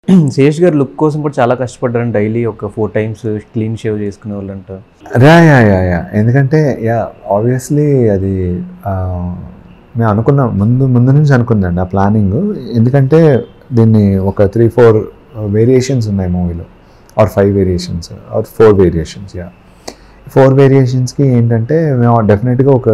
శేష్ గారు లుక్ కోసం కూడా చాలా కష్టపడ్డారు డైలీ ఒక ఫోర్ టైమ్స్ క్లీన్ షేవ్ చేసుకునే వాళ్ళంట యా యా యా యా ఎందుకంటే యా ఆబ్వియస్లీ అది ఆ, మేము అనుకున్నాం ముందు ముందు నుంచి అనుకుందండి ఆ ప్లానింగ్ ఎందుకంటే దీన్ని ఒక త్రీ ఫోర్ వేరియేషన్స్ ఉన్నాయి మూవీలో or five variations or four variations yeah four వేరియేషన్స్కి ఏంటంటే మేము డెఫినెట్గా ఒక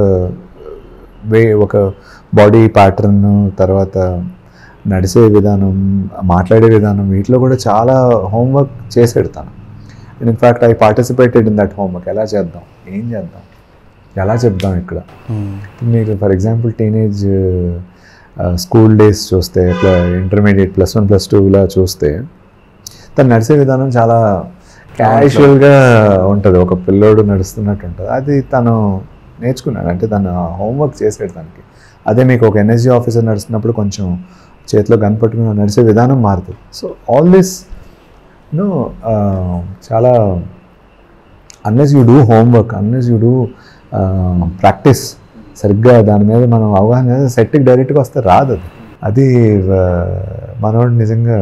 వే ఒక బాడీ ప్యాటర్న్ తర్వాత నడిచే విధానం మాట్లాడే విధానం వీటిలో కూడా చాలా హోంవర్క్ చేసి పెడతాను in fact I participated in that homework ఎలా చేద్దాం ఏం చేద్దాం ఎలా చెప్దాం ఇక్కడ మీరు for example teenage school days చూస్తే ఇంటర్మీడియట్ ప్లస్ వన్ ప్లస్ టూలా చూస్తే తను నడిచే విధానం చాలా క్యాజువల్గా ఉంటుంది ఒక పిల్లోడు నడుస్తున్నట్టు ఉంటుంది అది తను నేర్చుకున్నాడు అంటే తను హోంవర్క్ చేసాడు తనకి అదే మీకు ఒక ఎన్ఎస్జీ ఆఫీసర్ నడుస్తున్నప్పుడు కొంచెం చేతిలో గన్ పట్టుకుని నడిచే విధానం మారుతుంది సో ఆల్ దిస్ నో చాలా unless you do homework unless you do practice సరిగ్గా దాని మీద మనం అవగాహన సెట్కి డైరెక్ట్గా వస్తే రాదు అది అది ఆ, మనోడు నిజంగా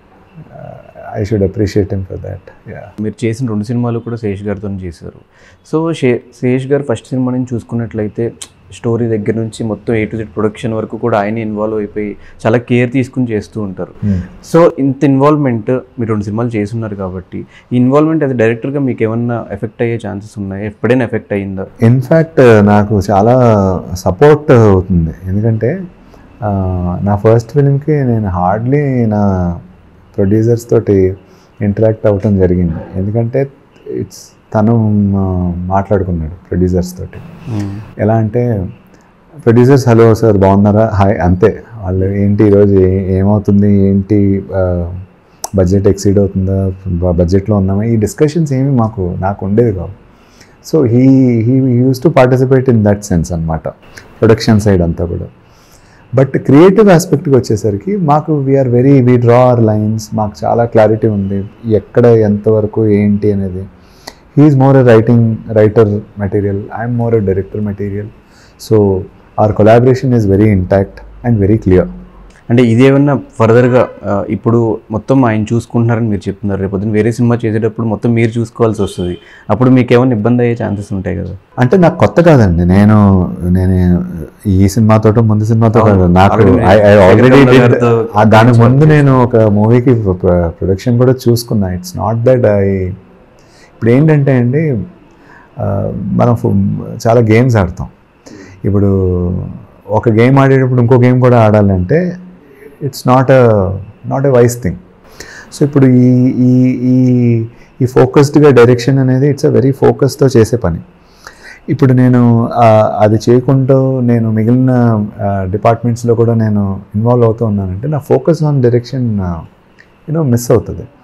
I should appreciate him for that yeah మీరు చేసిన రెండు సినిమాలు కూడా శేష్ గారితో చేశారు సో శే శేష్ గారు ఫస్ట్ సినిమా నుంచి చూసుకున్నట్లయితే స్టోరీ దగ్గర నుంచి మొత్తం ఏ టు జెడ్ ప్రొడక్షన్ వరకు కూడా ఆయన ఇన్వాల్వ్ అయిపోయి చాలా కేర్ తీసుకుని చేస్తూ ఉంటారు సో ఇంత ఇన్వాల్వ్మెంట్ మీరు రెండు సినిమాలు చేస్తున్నారు కాబట్టి ఈ ఇన్వాల్వ్మెంట్ అది డైరెక్టర్గా మీకు ఏమన్నా ఎఫెక్ట్ అయ్యే ఛాన్సెస్ ఉన్నాయి ఎప్పుడైనా ఎఫెక్ట్ అయ్యిందా ఇన్ఫ్యాక్ట్ నాకు చాలా సపోర్ట్ అవుతుంది ఎందుకంటే ఆ, నా ఫస్ట్ ఫిలింకి నేను హార్డ్లీ నా ప్రొడ్యూసర్స్ తోటి ఇంటరాక్ట్ అవ్వటం జరిగింది ఎందుకంటే ఇట్స్ తను ఆ, మాట్లాడుకున్నాడు ప్రొడ్యూసర్స్ తోటి ఎలా అంటే ప్రొడ్యూసర్స్ హలో సార్ బాగున్నారా హాయ్ అంతే వాళ్ళు ఏంటి ఈరోజు ఏ- ఏమవుతుంది ఏంటి బడ్జెట్ ఎక్సీడ్ అవుతుందా బడ్జెట్లో ఉన్నామా ఈ డిస్కషన్స్ ఏమి మాకు నాకు ఉండేది కావు so he he used to participate in that sense అనమాట ప్రొడక్షన్ సైడ్ అంతా కూడా బట్ క్రియేటివ్ ఆస్పెక్ట్కి వచ్చేసరికి మాకు we're very we draw our lines మాకు చాలా క్లారిటీ ఉంది ఎక్కడ ఎంతవరకు ఏంటి అనేది he's more a writing writer material I'm more a director material so our collaboration is very intact and very clear అంటే ఇదేమన్నా ఫర్దర్గా ఇప్పుడు మొత్తం ఆయన చూసుకుంటున్నారని మీరు చెప్తున్నారు రేపు పొద్దున్న వేరే సినిమా చేసేటప్పుడు మొత్తం మీరు చూసుకోవాల్సి వస్తుంది అప్పుడు మీకు ఏమైనా ఇబ్బంది అయ్యే ఛాన్సెస్ ఉంటాయి కదా అంటే నాకు కొత్త కాదండి నేను నేను ఈ సినిమాతో ముందు సినిమాతో కాదు నాకు Already ఆల్రెడీ జగదంబ గారితో దాని ముందు నేను ఒక మూవీకి ప్రొడక్షన్ కూడా చూసుకున్నా ఇట్స్ నాట్ దట్ ఐ ఇప్పుడు ఏంటంటే అండి ఆ, మనం ఫు- చాలా గేమ్స్ ఆడతాం ఇప్పుడు ఒక గేమ్ ఆడేటప్పుడు ఇంకో గేమ్ కూడా ఆడాలంటే it's not a not a wise thing so ఇప్పుడు ఈ ఈ ఈ ఈ ఫోకస్డ్గా డైరెక్షన్ అనేది ఇట్స్ అ వెరీ ఫోకస్తో చేసే పని ఇప్పుడు నేను ఆ, అది చేయకుండా నేను మిగిలిన డిపార్ట్మెంట్స్లో కూడా నేను ఇన్వాల్వ్ అవుతూ ఉన్నానంటే నా focus on direction you know miss అవుతుంది